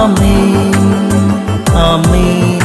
ആമേൻ ആമേൻ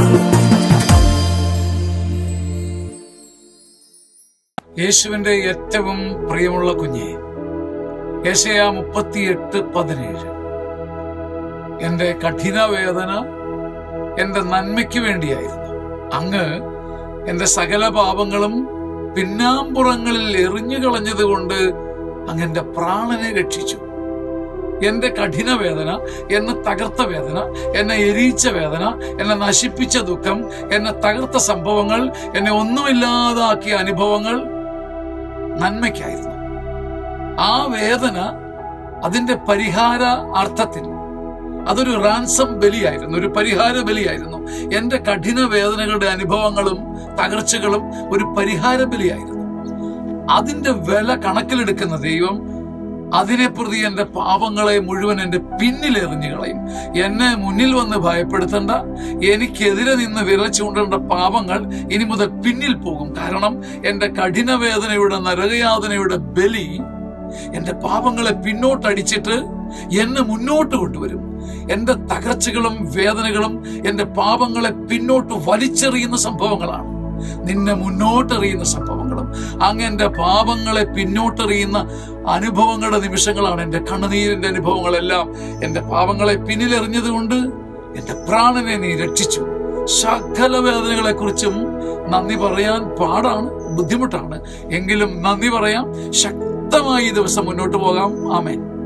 യേശുവിന്റെ ഏറ്റവും പ്രിയമുള്ള കുഞ്ഞെ യേശയ മുപ്പത്തിയെട്ട് പതിനേഴ് എന്റെ കഠിന വേദന എന്റെ നന്മയ്ക്ക് വേണ്ടിയായിരുന്നു അങ്ങ് എന്റെ സകല പാപങ്ങളും പിന്നാമ്പുറങ്ങളിൽ എറിഞ്ഞു കളഞ്ഞതുകൊണ്ട് അങ്ങ് എന്റെ പ്രാണനെ രക്ഷിച്ചു എന്റെ കഠിന വേദന എന്നെ തകർത്ത വേദന എന്നെ എരിയിച്ച വേദന എന്നെ നശിപ്പിച്ച ദുഃഖം എന്നെ തകർത്ത സംഭവങ്ങൾ എന്നെ ഒന്നുമില്ലാതാക്കിയ അനുഭവങ്ങൾ നന്മയ്ക്കായിരുന്നു ആ വേദന അതിന്റെ പരിഹാര അർത്ഥത്തിൽ അതൊരു റാൻസം ബലിയായിരുന്നു ഒരു പരിഹാര ബലിയായിരുന്നു എന്റെ കഠിന വേദനകളുടെ അനുഭവങ്ങളും തകർച്ചകളും ഒരു പരിഹാര ബലിയായിരുന്നു അതിന്റെ വില കണക്കിലെടുക്കുന്ന ദൈവം അതിനെ പ്രതി എന്റെ പാപങ്ങളെ മുഴുവൻ എന്റെ പിന്നിൽ എറിഞ്ഞു കളയും എന്നെ മുന്നിൽ വന്ന് ഭയപ്പെടുത്തേണ്ട എനിക്കെതിരെ നിന്ന് വിരൽ ചൂണ്ടേണ്ട പാപങ്ങൾ ഇനി മുതൽ പിന്നിൽ പോകും കാരണം എന്റെ കഠിന വേദനയുടെ നരകയാതനയുടെ ബലി എന്റെ പാപങ്ങളെ പിന്നോട്ടടിച്ചിട്ട് എന്നെ മുന്നോട്ട് കൊണ്ടുവരും എന്റെ തകർച്ചകളും വേദനകളും എന്റെ പാപങ്ങളെ പിന്നോട്ട് വലിച്ചെറിയുന്ന സംഭവങ്ങളാണ് നിന്നെ മുന്നോട്ടെറിയുന്ന സംഭവങ്ങളും അങ്ങ് എന്റെ പാപങ്ങളെ പിന്നോട്ടെറിയുന്ന അനുഭവങ്ങളുടെ നിമിഷങ്ങളാണ് എന്റെ കണ്ണുനീരിന്റെ അനുഭവങ്ങളെല്ലാം എന്റെ പാപങ്ങളെ പിന്നിലെറിഞ്ഞത് കൊണ്ട് എന്റെ പ്രാണനെ നീ രക്ഷിച്ചു സകല വേദനകളെ കുറിച്ചും നന്ദി പറയാൻ പാടാണ് ബുദ്ധിമുട്ടാണ് എങ്കിലും നന്ദി പറയാം ശക്തമായി ഈ ദിവസം മുന്നോട്ട് പോകാം ആമേൻ